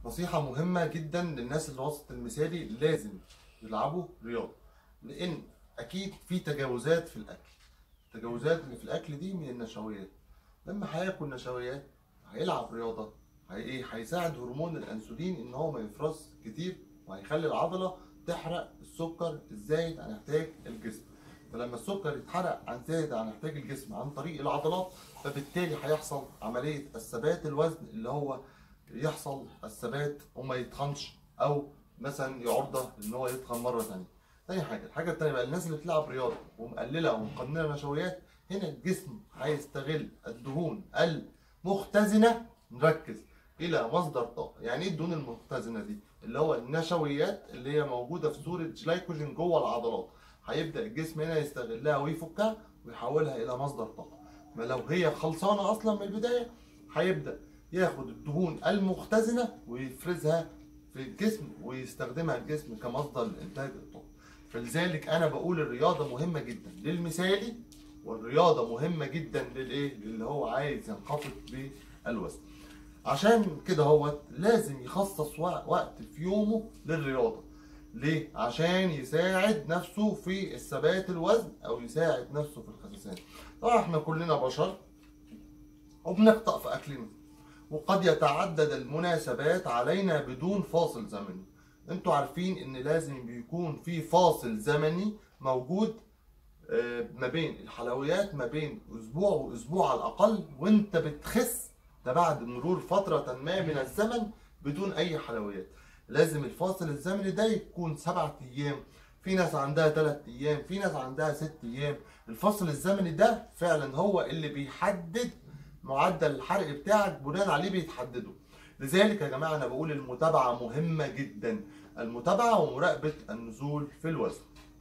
نصيحة مهمة جدا للناس اللي وسط المثالي لازم يلعبوا رياضة لأن أكيد في تجاوزات في الأكل التجاوزات اللي في الأكل دي من النشويات لما هياكل نشويات هيلعب رياضة هي إيه هيساعد هرمون الأنسولين إن هو ما يفرز كتير وهيخلي العضلة تحرق السكر الزايد عن احتياج الجسم فلما السكر يتحرق عن زايد عن احتياج الجسم عن طريق العضلات فبالتالي هيحصل عملية الثبات الوزن اللي هو يحصل الثبات وما يتخنش او مثلا يعرضه ان هو يتخن مره ثانيه. تاني حاجه، الحاجه التانيه بقى الناس اللي بتلعب رياضه ومقلله ومقننه نشويات هنا الجسم هيستغل الدهون المختزنه نركز الى مصدر طاقه، يعني ايه الدهون المختزنه دي؟ اللي هو النشويات اللي هي موجوده في صوره جلايكوجين جوه العضلات. هيبدا الجسم هنا يستغلها ويفكها ويحولها الى مصدر طاقه. ما لو هي خلصانه اصلا من البدايه هيبدا ياخد الدهون المختزنه ويفرزها في الجسم ويستخدمها الجسم كمصدر لانتاج الطاقه فلذلك انا بقول الرياضه مهمه جدا للمثالي والرياضه مهمه جدا للايه اللي هو عايز ينخفض بالوزن عشان كده هو لازم يخصص وقت في يومه للرياضه ليه عشان يساعد نفسه في الثبات الوزن او يساعد نفسه في الخسسان طبعا احنا كلنا بشر وبنخطأ في اكلنا وقد يتعدد المناسبات علينا بدون فاصل زمني انتوا عارفين ان لازم بيكون في فاصل زمني موجود ما بين الحلويات ما بين اسبوع واسبوع على الاقل وانت بتخس ده بعد مرور فترة ما من الزمن بدون اي حلويات لازم الفاصل الزمني ده يكون سبعة ايام في ناس عندها ثلاث ايام في ناس عندها ست ايام الفاصل الزمني ده فعلا هو اللي بيحدد معدل الحرق بتاعك بناء عليه بيتحددوا لذلك يا جماعه انا بقول المتابعه مهمه جدا المتابعه ومراقبه النزول في الوزن